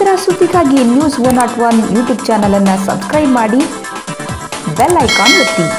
ನಿರಂತರ ಸುದ್ದಿಗಾಗಿ news one not one YouTube ಚಾನಲನ್ನು ಸಬ್ಸ್ಕ್ರೈಬ್ ಮಾಡಿ ಬೆಲ್ ಐಕಾನ್ ಒತ್ತಿ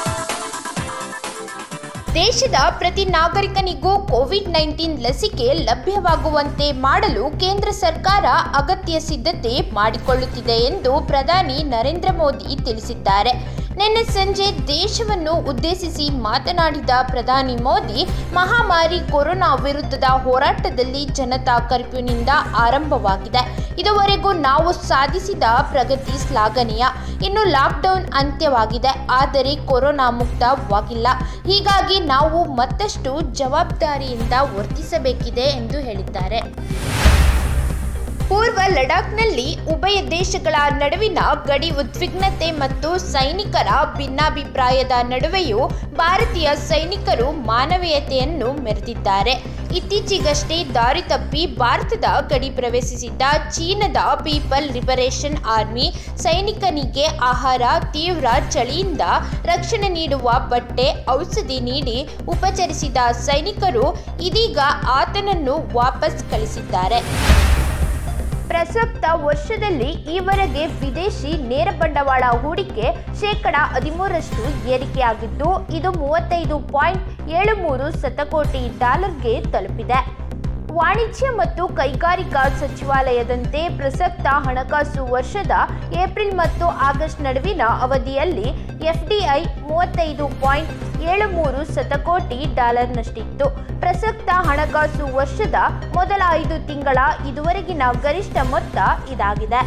ದೇಶದ ಪ್ರತಿ ನಾಗರಿಕನಿಗೂ ಕೋವಿಡ್ ನೈನ್ಟೀನ್ ಲಸಿಕೆ ಲಭ್ಯವಾಗುವಂತೆ ಮಾಡಲು ಕೇಂದ್ರ ಸರ್ಕಾರ ಅಗತ್ಯ ಸಿದ್ಧತೆ ಮಾಡಿಕೊಳ್ಳುತ್ತಿದೆ ಎಂದು ಪ್ರಧಾನಿ ನರೇಂದ್ರ ಮೋದಿ ತಿಳಿಸಿದ್ದಾರೆ ನಿನ್ನೆ ಸಂಜೆ ದೇಶವನ್ನು ಉದ್ದೇಶಿಸಿ ಮಾತನಾಡಿದ ಪ್ರಧಾನಿ ಮೋದಿ ಮಹಾಮಾರಿ ಕೊರೋನಾ ವಿರುದ್ಧದ ಹೋರಾಟದಲ್ಲಿ ಜನತಾ ಕರ್ಫ್ಯೂನಿಂದ ಆರಂಭವಾಗಿದೆ ಇದುವರೆಗೂ ನಾವು ಸಾಧಿಸಿದ ಪ್ರಗತಿ ಶ್ಲಾಘನೀಯ ಇನ್ನು ಲಾಕ್ಡೌನ್ ಅಂತ್ಯವಾಗಿದೆ ಆದರೆ ಕೊರೋನಾ ಮುಕ್ತವಾಗಿಲ್ಲ ಹೀಗಾಗಿ ನಾವು ಮತ್ತಷ್ಟು ಜವಾಬ್ದಾರಿಯಿಂದ ವರ್ತಿಸಬೇಕಿದೆ ಎಂದು ಹೇಳಿದ್ದಾರೆ ಪೂರ್ವ ಲಡಾಖ್ನಲ್ಲಿ ಉಭಯ ದೇಶಗಳ ನಡುವಿನ ಗಡಿ ಉದ್ವಿಗ್ನತೆ ಮತ್ತು ಸೈನಿಕರ ಭಿನ್ನಾಭಿಪ್ರಾಯದ ನಡುವೆಯೂ ಭಾರತೀಯ ಸೈನಿಕರು ಮಾನವೀಯತೆಯನ್ನು ಮೆರೆದಿದ್ದಾರೆ ಇತ್ತೀಚೆಗಷ್ಟೇ ದಾರಿ ತಪ್ಪಿ ಭಾರತದ ಗಡಿ ಪ್ರವೇಶಿಸಿದ್ದ ಚೀನಾದ ಪೀಪಲ್ ಲಿಬರೇಷನ್ ಆರ್ಮಿ ಸೈನಿಕನಿಗೆ ಆಹಾರ ತೀವ್ರ ಚಳಿಯಿಂದ ರಕ್ಷಣೆ ನೀಡುವ ಬಟ್ಟೆ ಔಷಧಿ ನೀಡಿ ಉಪಚರಿಸಿದ ಸೈನಿಕರು ಇದೀಗ ಆತನನ್ನು ವಾಪಸ್ ಕಳಿಸಿದ್ದಾರೆ ಪ್ರಸಕ್ತ ವರ್ಷದಲ್ಲಿ ಈವರೆಗೆ ವಿದೇಶಿ ನೇರ ಬಂಡವಾಳ ಹೂಡಿಕೆ ಶೇಕಡ ಹದಿಮೂರರಷ್ಟು ಏರಿಕೆಯಾಗಿದ್ದು ಇದು ಮೂವತ್ತೈದು ಪಾಯಿಂಟ್ ಏಳು ಮೂರು ಶತಕೋಟಿ ಡಾಲರ್ಗೆ ತಲುಪಿದೆ ವಾಣಿಜ್ಯ ಮತ್ತು ಕೈಗಾರಿಕಾ ಸಚಿವಾಲಯದಂತೆ ಪ್ರಸಕ್ತ ಹಣಕಾಸು ವರ್ಷದ ಏಪ್ರಿಲ್ ಮತ್ತು ಆಗಸ್ಟ್ ನಡುವಿನ ಅವಧಿಯಲ್ಲಿ ಎಫ್ಡಿಐ ಮೂವತ್ತೈದು ಪಾಯಿಂಟ್ ಏಳು ಮೂರು ಶತಕೋಟಿ ಡಾಲರ್ನಷ್ಟಿತ್ತು ಪ್ರಸಕ್ತ ಹಣಕಾಸು ವರ್ಷದ ಮೊದಲ ಐದು ತಿಂಗಳ ಇದುವರೆಗಿನ ಗರಿಷ್ಠ ಮೊತ್ತ ಇದಾಗಿದೆ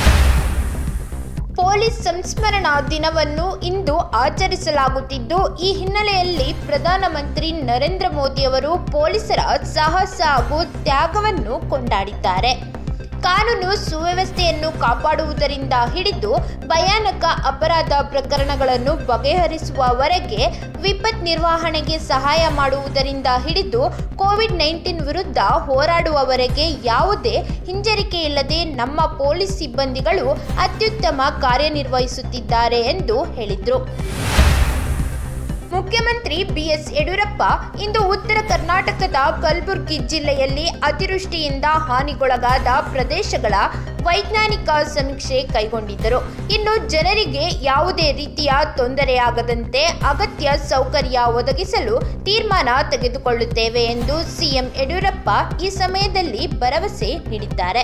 ಪೊಲೀಸ್ ಸಂಸ್ಮರಣಾ ದಿನವನ್ನು ಇಂದು ಆಚರಿಸಲಾಗುತ್ತಿದ್ದು ಈ ಹಿನ್ನೆಲೆಯಲ್ಲಿ ಪ್ರಧಾನಮಂತ್ರಿ ನರೇಂದ್ರ ಮೋದಿಯವರು ಪೊಲೀಸರ ಸಾಹಸ ಹಾಗೂ ತ್ಯಾಗವನ್ನು ಕೊಂಡಾಡಿದ್ದಾರೆ ಕಾನೂನು ಸುವ್ಯವಸ್ಥೆಯನ್ನು ಕಾಪಾಡುವುದರಿಂದ ಹಿಡಿದು ಭಯಾನಕ ಅಪರಾಧ ಪ್ರಕರಣಗಳನ್ನು ಬಗೆಹರಿಸುವವರೆಗೆ ವಿಪತ್ ನಿರ್ವಹಣೆಗೆ ಸಹಾಯ ಮಾಡುವುದರಿಂದ ಹಿಡಿದು ಕೋವಿಡ್ ನೈನ್ಟೀನ್ ವಿರುದ್ಧ ಹೋರಾಡುವವರೆಗೆ ಯಾವುದೇ ಹಿಂಜರಿಕೆ ಇಲ್ಲದೆ ನಮ್ಮ ಪೊಲೀಸ್ ಸಿಬ್ಬಂದಿಗಳು ಅತ್ಯುತ್ತಮ ಕಾರ್ಯನಿರ್ವಹಿಸುತ್ತಿದ್ದಾರೆ ಎಂದು ಹೇಳಿದರು ಮುಖ್ಯಮಂತ್ರಿ ಬಿಎಸ್ ಯಡಿಯೂರಪ್ಪ ಇಂದು ಉತ್ತರ ಕರ್ನಾಟಕದ ಕಲಬುರಗಿ ಜಿಲ್ಲೆಯಲ್ಲಿ ಅತಿವೃಷ್ಟಿಯಿಂದ ಹಾನಿಗೊಳಗಾದ ಪ್ರದೇಶಗಳ ವೈಜ್ಞಾನಿಕ ಸಮೀಕ್ಷೆ ಕೈಗೊಂಡಿದ್ದರು ಇನ್ನು ಜನರಿಗೆ ಯಾವುದೇ ರೀತಿಯ ತೊಂದರೆಯಾಗದಂತೆ ಅಗತ್ಯ ಸೌಕರ್ಯ ಒದಗಿಸಲು ತೀರ್ಮಾನ ತೆಗೆದುಕೊಳ್ಳುತ್ತೇವೆ ಎಂದು ಸಿಎಂ ಯಡಿಯೂರಪ್ಪ ಈ ಸಮಯದಲ್ಲಿ ಭರವಸೆ ನೀಡಿದ್ದಾರೆ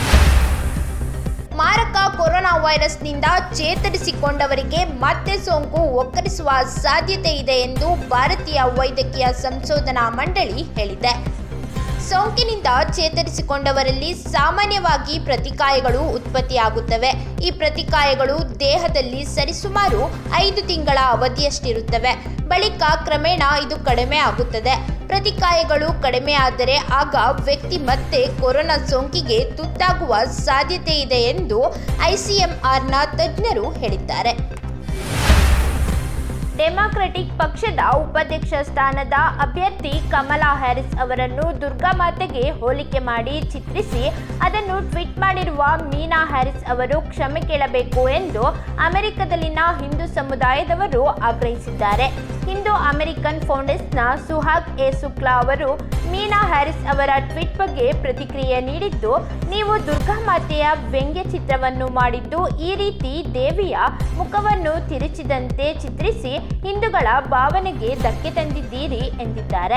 ಮಾರಕ ಕೊರೋನಾ ವೈರಸ್ನಿಂದ ಚೇತರಿಸಿಕೊಂಡವರಿಗೆ ಮತ್ತೆ ಸೋಂಕು ಒಕ್ಕರಿಸುವ ಸಾಧ್ಯತೆ ಇದೆ ಎಂದು ಭಾರತೀಯ ವೈದ್ಯಕೀಯ ಸಂಶೋಧನಾ ಮಂಡಳಿ ಹೇಳಿದೆ ಸೋಂಕಿನಿಂದ ಚೇತರಿಸಿಕೊಂಡವರಲ್ಲಿ ಸಾಮಾನ್ಯವಾಗಿ ಪ್ರತಿಕಾಯಗಳು ಉತ್ಪತ್ತಿಯಾಗುತ್ತವೆ ಈ ಪ್ರತಿಕಾಯಗಳು ದೇಹದಲ್ಲಿ ಸರಿಸುಮಾರು ಐದು ತಿಂಗಳ ಅವಧಿಯಷ್ಟಿರುತ್ತವೆ ಬಳಿಕ ಕ್ರಮೇಣ ಇದು ಕಡಿಮೆ ಆಗುತ್ತದೆ ಪ್ರತಿಕಾಯಗಳು ಕಡಿಮೆ ಆದರೆ ಆಗ ವ್ಯಕ್ತಿ ಮತ್ತೆ ಕೊರೋನಾ ಸೋಂಕಿಗೆ ತುತ್ತಾಗುವ ಸಾಧ್ಯತೆ ಇದೆ ಎಂದು ಐಸಿಎಂಆರ್ನ ತಜ್ಞರು ಹೇಳಿದ್ದಾರೆ ಡೆಮಾಕ್ರೆಟಿಕ್ ಪಕ್ಷದ ಉಪಾಧ್ಯಕ್ಷ ಸ್ಥಾನದ ಅಭ್ಯರ್ಥಿ ಕಮಲಾ ಹ್ಯಾರಿಸ್ ಅವರನ್ನು ದುರ್ಗಾಮಾತೆಗೆ ಹೋಲಿಕೆ ಮಾಡಿ ಚಿತ್ರಿಸಿ ಅದನ್ನು ಟ್ವೀಟ್ ಮಾಡಿರುವ ಮೀನಾ ಹ್ಯಾರಿಸ್ ಅವರು ಕ್ಷಮೆ ಕೇಳಬೇಕು ಎಂದು ಅಮೆರಿಕದಲ್ಲಿನ ಹಿಂದೂ ಸಮುದಾಯದವರು ಆಗ್ರಹಿಸಿದ್ದಾರೆ ಹಿಂದೂ ಅಮೆರಿಕನ್ ಫೌಂಡೆಸ್ನ ಸುಹಾಗ್ ಎ ಶುಕ್ಲಾ ಅವರು ಮೀನಾ ಹ್ಯಾರಿಸ್ ಅವರ ಟ್ವೀಟ್ ಬಗ್ಗೆ ಪ್ರತಿಕ್ರಿಯೆ ನೀಡಿದ್ದು ನೀವು ದುರ್ಗಾಮಾತೆಯ ವ್ಯಂಗ್ಯ ಚಿತ್ರವನ್ನು ಮಾಡಿದ್ದು ಈ ರೀತಿ ದೇವಿಯ ಮುಖವನ್ನು ತಿರುಚಿದಂತೆ ಚಿತ್ರಿಸಿ ಹಿಂದೂಗಳ ಭಾವನೆಗೆ ಧಕ್ಕೆ ತಂದಿದ್ದೀರಿ ಎಂದಿದ್ದಾರೆ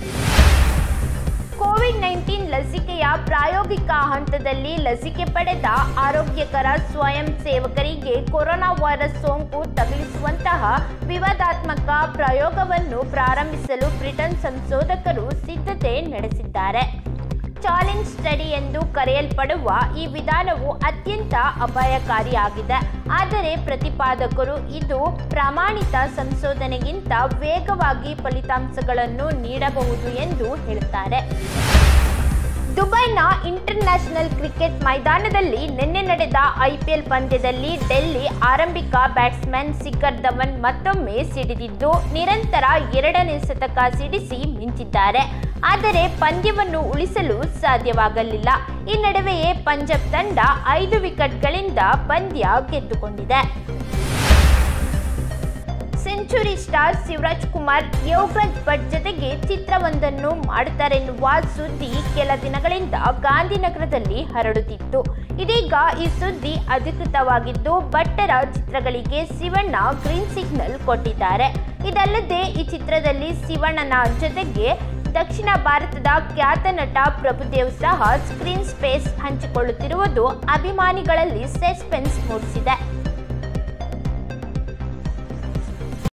ಕೋವಿಡ್ ನೈನ್ಟೀನ್ ಲಸಿಕೆಯ ಪ್ರಾಯೋಗಿಕ ಹಂತದಲ್ಲಿ ಲಸಿಕೆ ಪಡೆದ ಆರೋಗ್ಯಕರ ಸ್ವಯಂ ಸೇವಕರಿಗೆ ಕೊರೋನಾ ವೈರಸ್ ಸೋಂಕು ತಗುಲಿಸುವಂತಹ ವಿವಾದಾತ್ಮಕ ಪ್ರಯೋಗವನ್ನು ಪ್ರಾರಂಭಿಸಲು ಬ್ರಿಟನ್ ಸಂಶೋಧಕರು ಸಿದ್ಧತೆ ನಡೆಸಿದ್ದಾರೆ ಚಾಲೆಂಜ್ ಸ್ಟಡಿ ಎಂದು ಕರೆಯಲ್ಪಡುವ ಈ ವಿಧಾನವು ಅತ್ಯಂತ ಅಪಾಯಕಾರಿಯಾಗಿದೆ ಆದರೆ ಪ್ರತಿಪಾದಕರು ಇದು ಪ್ರಾಮಾಣಿತ ಸಂಶೋಧನೆಗಿಂತ ವೇಗವಾಗಿ ಫಲಿತಾಂಶಗಳನ್ನು ನೀಡಬಹುದು ಎಂದು ಹೇಳುತ್ತಾರೆ ದುಬೈನ ಇಂಟರ್ನ್ಯಾಷನಲ್ ಕ್ರಿಕೆಟ್ ಮೈದಾನದಲ್ಲಿ ನಿನ್ನೆ ನಡೆದ ಐಪಿಎಲ್ ಪಂದ್ಯದಲ್ಲಿ ಡೆಲ್ಲಿ ಆರಂಭಿಕ ಬ್ಯಾಟ್ಸ್ಮನ್ ಶಿಖರ್ ಧವನ್ ಮತ್ತೊಮ್ಮೆ ಸಿಡಿದಿದ್ದು ನಿರಂತರ ಎರಡನೇ ಶತಕ ಸಿಡಿಸಿ ಮಿಂಚಿದ್ದಾರೆ ಆದರೆ ಪಂದ್ಯವನ್ನು ಉಳಿಸಲು ಸಾಧ್ಯವಾಗಲಿಲ್ಲ ಈ ನಡುವೆಯೇ ಪಂಜಾಬ್ ತಂಡ ಐದು ವಿಕೆಟ್ಗಳಿಂದ ಪಂದ್ಯ ಗೆದ್ದುಕೊಂಡಿದೆ ಸೆಂಚುರಿ ಸ್ಟಾರ್ ಶಿವರಾಜ್ ಕುಮಾರ್ ಯೋಗರಾಜ್ ಭಟ್ ಜೊತೆಗೆ ಚಿತ್ರವೊಂದನ್ನು ಮಾಡುತ್ತಾರೆನ್ನುವ ಸುದ್ದಿ ಕೆಲ ದಿನಗಳಿಂದ ಗಾಂಧಿನಗರದಲ್ಲಿ ಹರಡುತ್ತಿತ್ತು ಇದೀಗ ಈ ಸುದ್ದಿ ಅಧಿಕೃತವಾಗಿದ್ದು ಭಟ್ಟರ ಚಿತ್ರಗಳಿಗೆ ಶಿವಣ್ಣ ಗ್ರೀನ್ ಸಿಗ್ನಲ್ ಕೊಟ್ಟಿದ್ದಾರೆ ಇದಲ್ಲದೆ ಈ ಚಿತ್ರದಲ್ಲಿ ಶಿವಣ್ಣನ ಜೊತೆಗೆ ದಕ್ಷಿಣ ಭಾರತದ ಖ್ಯಾತ ನಟ ಪ್ರಭುದೇವ್ ಸಹ ಸ್ಕ್ರೀನ್ ಸ್ಪೇಸ್ ಹಂಚಿಕೊಳ್ಳುತ್ತಿರುವುದು ಅಭಿಮಾನಿಗಳಲ್ಲಿ ಸಸ್ಪೆನ್ಸ್ ಮೂಡಿಸಿದೆ